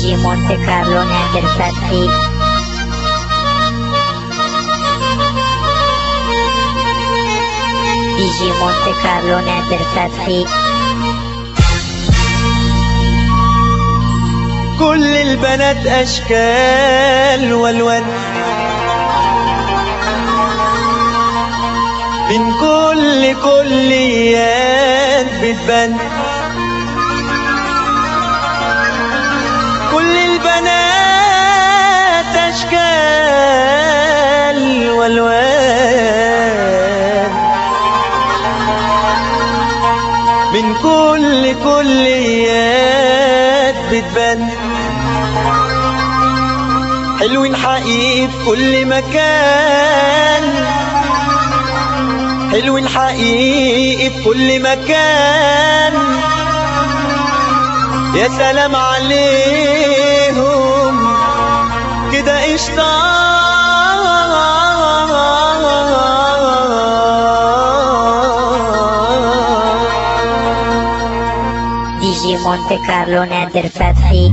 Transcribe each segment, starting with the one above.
DJ Monte Carlo Nender Fatti DJ Monte Carlo Nender Fatti كل البنات اشكال والوان من كل كليات بتبان كل البنات اشكال والوان من كل كليات بتبان حلوين حقيقي في كل مكان حلوين حقيقي في كل مكان يا سلام عليهم كده قشطة DJ Monte Carlo Nender Fatti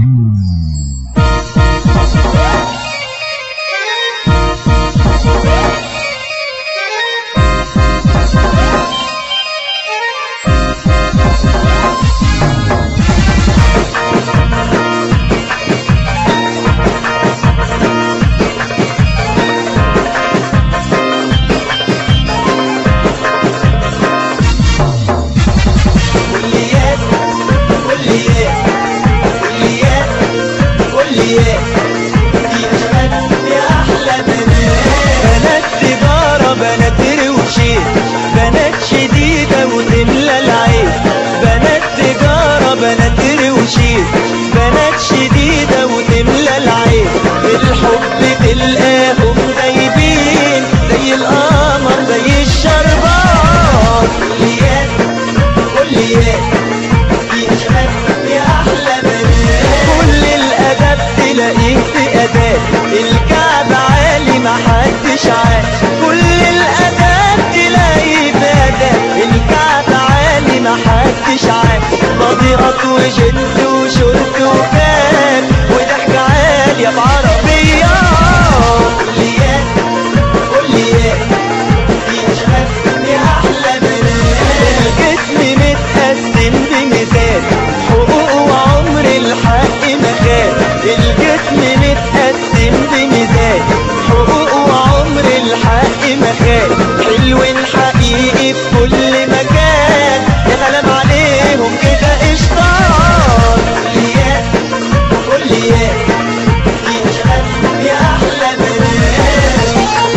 كليات كليات كليات كليات فيها شباب يا احلى بنات بنات تجاره بنات روشين بنات شديده وتملى العين بنات تجاره بنات روشين بنات شديده وتملى العين الحب تلقاهم غايبين زي القمر زي الشربات كليات كليات فيها شباب يا احلى بنات كل الاداب تلاقيه في اداب الكعب عالي ما حدش عاش كل الاداب تلاقيه في اداب الكعب عالي ما حدش عاش مضيقات وجد وشرط وكان وضحك عالي بعربيات كليات كليات فيها شباب يا احلى بنات الجسم متقسم بمثال حقوق وعمر الحق مكان الجسم متقسم بمثال حقوق وعمر الحق مكان حلو حقيقي في كل مكان يا غلام عليهم كده اشطار كليات كليات فيها شباب يا احلى بنات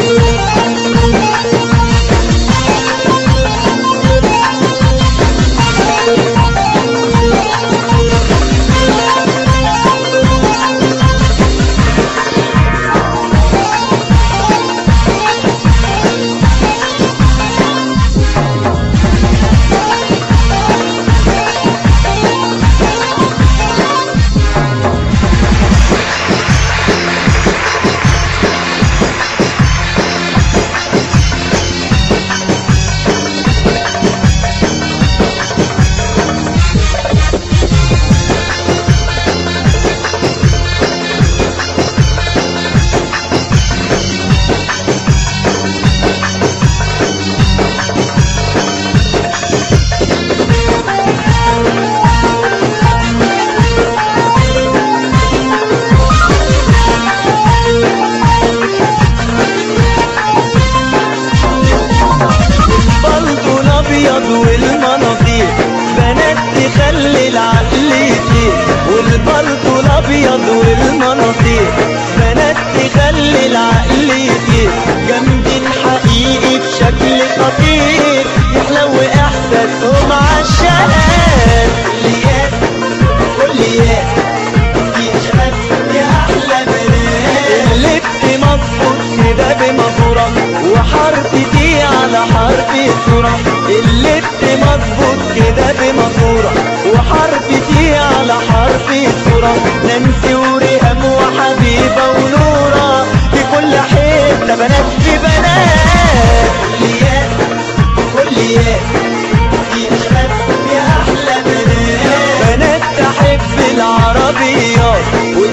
البلطو الابيض والمناطير بنات تخلي العقل يطير والبلطو الابيض والمناطير بنات تخلي العقل يطير جامدين حقيقي بشكل خطير يحلو احساسهم عالشقات كليات كليات فيها شباب يا احلى بنات اللبس مظبوط كده بمزورة وحرف دي على حرف الصورة اللبس مظبوط كده بمزورة وحرف دي على حرف الصورة نانسي وريهام وحبيبة ونورة في كل حتة بنات في بنات كليات كليات فيها شباب يا احلى بنات بنات تحب العربيات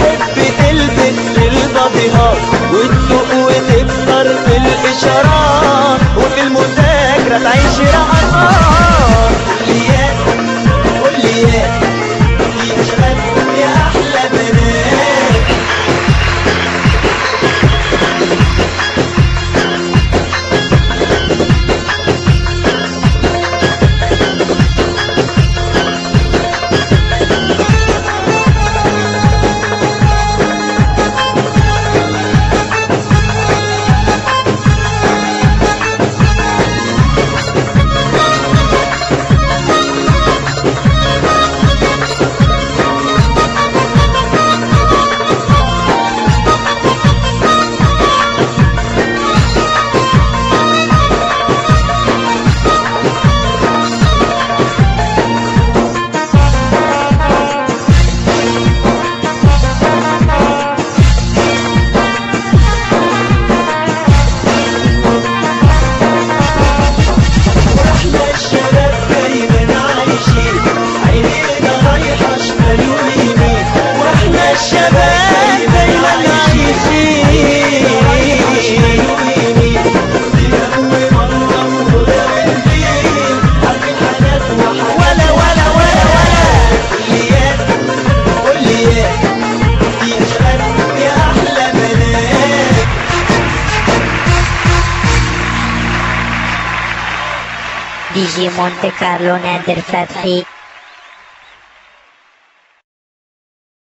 بتحب تلبس الباديهات وتسوق وتكسر في الاشارات وفي المذاكره تعيش رقصات قول لي يا قول لي يا في شباب يا احلى بنات واحنا الشباب دايما عايشين عينينا رايحة شمال ويمين واحنا الشباب دايما عايشين عينينا شمال ويمين بنقوي مرة وهدى بنزين عارفين حاجات وحاجات ولا ولا ولا ولا قول لي يا قول لي يا يا شباب يا أحلى بنات DJ Monte Carlo Nether Fathy